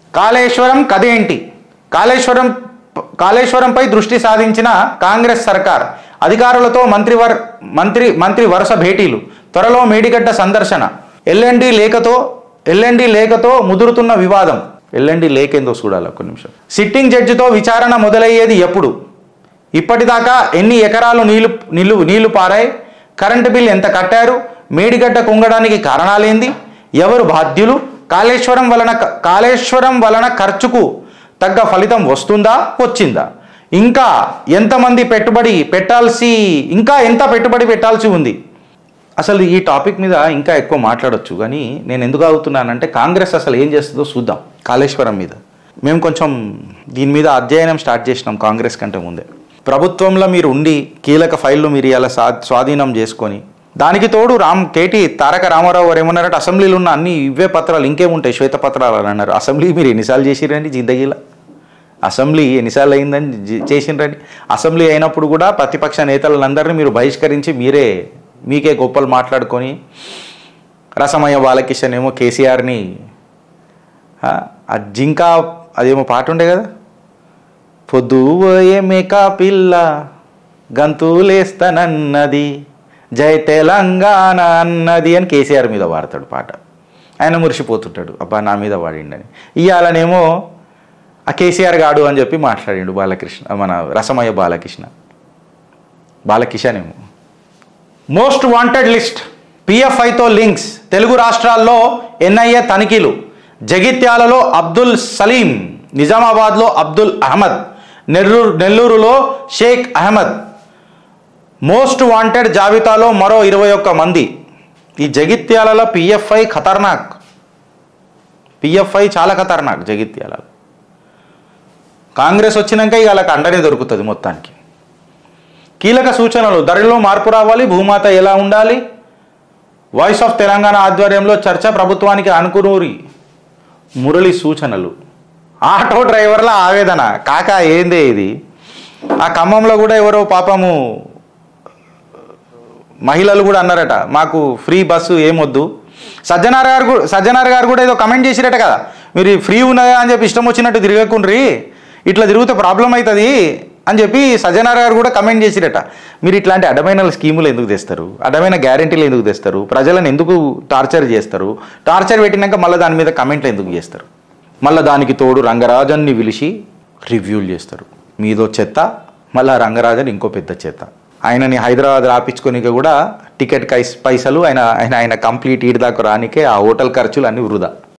కాళేశ్వరం కథేంటి కాళేశ్వరం కాళేశ్వరంపై దృష్టి సాధించిన కాంగ్రెస్ సర్కార్ అధికారులతో మంత్రివర్ మంత్రి మంత్రి వరుస భేటీలు త్వరలో మేడిగడ్డ సందర్శన ఎల్ఎన్డి లేఖతో ఎల్ఎన్డి లేఖతో ముదురుతున్న వివాదం ఎల్ఎన్డి లేఖ ఏందో చూడాలి ఒక్క నిమిషం సిట్టింగ్ జడ్జితో విచారణ మొదలయ్యేది ఎప్పుడు ఇప్పటిదాకా ఎన్ని ఎకరాలు నీళ్లు నీళ్లు నీళ్లు పారాయి కరెంటు బిల్ ఎంత కట్టారు మేడిగడ్డ కుంగడానికి కారణాలేంది ఎవరు బాధ్యులు కాళేశ్వరం వలన కాళేశ్వరం వలన ఖర్చుకు తగ్గ ఫలితం వస్తుందా వచ్చిందా ఇంకా ఎంతమంది పెట్టుబడి పెట్టాల్సి ఇంకా ఎంత పెట్టుబడి పెట్టాల్సి ఉంది అసలు ఈ టాపిక్ మీద ఇంకా ఎక్కువ మాట్లాడొచ్చు కానీ నేను ఎందుకు ఆగుతున్నానంటే కాంగ్రెస్ అసలు ఏం చేస్తుందో చూద్దాం కాళేశ్వరం మీద మేము కొంచెం దీని మీద అధ్యయనం స్టార్ట్ చేసినాం కాంగ్రెస్ కంటే ముందే ప్రభుత్వంలో మీరు ఉండి కీలక ఫైళ్ళు మీరు ఇలా స్వా స్వాధీనం చేసుకొని దానికి తోడు రామ్ కేటీ తారక రామారావు గారు ఏమన్నారంటే అసెంబ్లీలో ఉన్న అన్ని ఇవే పత్రాలు ఇంకేముంటాయి శ్వేతపత్రాలు అని అన్నారు అసెంబ్లీ మీరు ఎన్నిసార్లు చేసిరండి జిందగీలో అసెంబ్లీ ఎన్నిసార్లు అయిందని జి- చేసిండ్రని అసెంబ్లీ అయినప్పుడు కూడా ప్రతిపక్ష నేతలందరినీ మీరు బహిష్కరించి మీరే మీకే గొప్పలు మాట్లాడుకొని రసమయ్య బాలకిషన్ ఏమో కేసీఆర్ని ఆ, ఆ జింక అదేమో పాట ఉండే కదా పొద్దు పోయే మేకా పిల్ల గంతులేస్తానన్నది జై తెలంగాణ అన్నది అని కేసీఆర్ మీద వాడతాడు పాట ఆయన మురిసిపోతుంటాడు అబ్బా నా మీద వాడిండని ఇవాళనేమో ఆ కేసీఆర్ గాడు అని చెప్పి మాట్లాడిండు బాలకృష్ణ మన రసమయ్య బాలకృష్ణ బాలకిషన్ ఏమో మోస్ట్ వాంటెడ్ లిస్ట్ పిఎఫ్ఐతో లింక్స్ తెలుగు రాష్ట్రాల్లో ఎన్ఐఏ తనిఖీలు జగిత్యాలలో అబ్దుల్ సలీం నిజామాబాద్లో అబ్దుల్ అహ్మద్ నెల్లూరు నెల్లూరులో షేక్ అహ్మద్ మోస్ట్ వాంటెడ్ జాబితాలో మరో ఇరవై ఒక్క మంది ఈ జగిత్యాలలో పిఎఫ్ఐ ఖతర్నాక్ పిఎఫ్ఐ చాలా ఖతర్నాక్ జగిత్యాలలో కాంగ్రెస్ వచ్చినాక ఇక వాళ్ళకి అండనే దొరుకుతుంది మొత్తానికి కీలక సూచనలు ధరలో మార్పు రావాలి భూమాత ఎలా ఉండాలి వాయిస్ ఆఫ్ తెలంగాణ ఆధ్వర్యంలో చర్చ ప్రభుత్వానికి అనుకునూరి మురళి సూచనలు ఆటో డ్రైవర్ల ఆవేదన కాక ఏందే ఇది ఆ ఖమ్మంలో కూడా ఎవరో పాపము మహిళలు కూడా అన్నారట మాకు ఫ్రీ బస్సు ఏమొద్దు సజ్జనార్ గారు కూ- సజ్జనార్ గారు కూడా ఏదో కమెంట్ చేసిరట కదా మీరు ఫ్రీ ఉన్నదా అని చెప్పి ఇష్టం వచ్చినట్టు తిరగకుండ్రి ఇట్లా తిరిగితే ప్రాబ్లం అవుతుంది అని చెప్పి సజ్జనార్ గారు కూడా కమెంట్ చేసిరట మీరు ఇట్లాంటి అడ్డమైన స్కీములు ఎందుకు తెస్తారు అడ్డమైన గ్యారెంటీలు ఎందుకు తెస్తారు ప్రజలను ఎందుకు టార్చర్ చేస్తారు టార్చర్ పెట్టినాక మళ్ళీ దాని మీద కమెంట్లు ఎందుకు చేస్తారు మళ్ళీ దానికి తోడు రంగరాజన్ని పిలిచి రివ్యూలు చేస్తారు మీదో చెత్త మళ్ళీ రంగరాజన్ ఇంకో పెద్ద చెత్త ఆయనని హైదరాబాద్ రాపించుకోనిక కూడా టికెట్ కైస్ పైసలు ఆయన ఆయన ఆయన కంప్లీట్ ఈడి దాకా రానికే ఆ హోటల్ ఖర్చులు అన్నీ వృధా